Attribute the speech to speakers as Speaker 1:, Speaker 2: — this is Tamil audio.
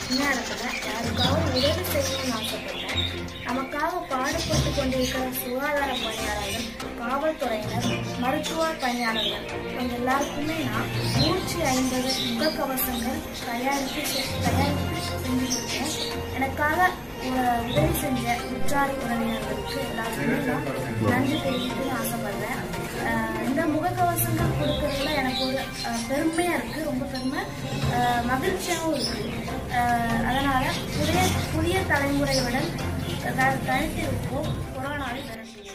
Speaker 1: நேரத்தில் யாருக்காவது உதவி செய்யணும்னு ஆசைப்பட்டேன் நமக்காக பாடுபட்டு கொண்டிருக்கிற சுகாதார பணியாளர்கள் காவல்துறையினர் மருத்துவ பணியாளர்கள் இவங்க எல்லாருக்குமே நான் நூற்றி ஐம்பது முகக்கவசங்கள் தயாரித்து செ- தயாரித்து செஞ்சுருக்கேன் எனக்காக உ- உதவி செஞ்ச உற்றார் உறவினர்களுக்கு எல்லாருக்குமே நான் நன்றி தெரிவித்து ஆசைப்படுறேன் அஹ் இந்த முகக்கவசங்கள் கொடுக்கறதுல எனக்கு ஒரு அஹ், பெருமையா இருக்கு ரொம்ப பெருமை அஹ், மகிழ்ச்சியாகவும் இருக்கு அஹ், அதனால புதிய புதிய தலைமுறையுடன் த- தனித்திருப்போம் கொரோனாவை விரட்டுவோம்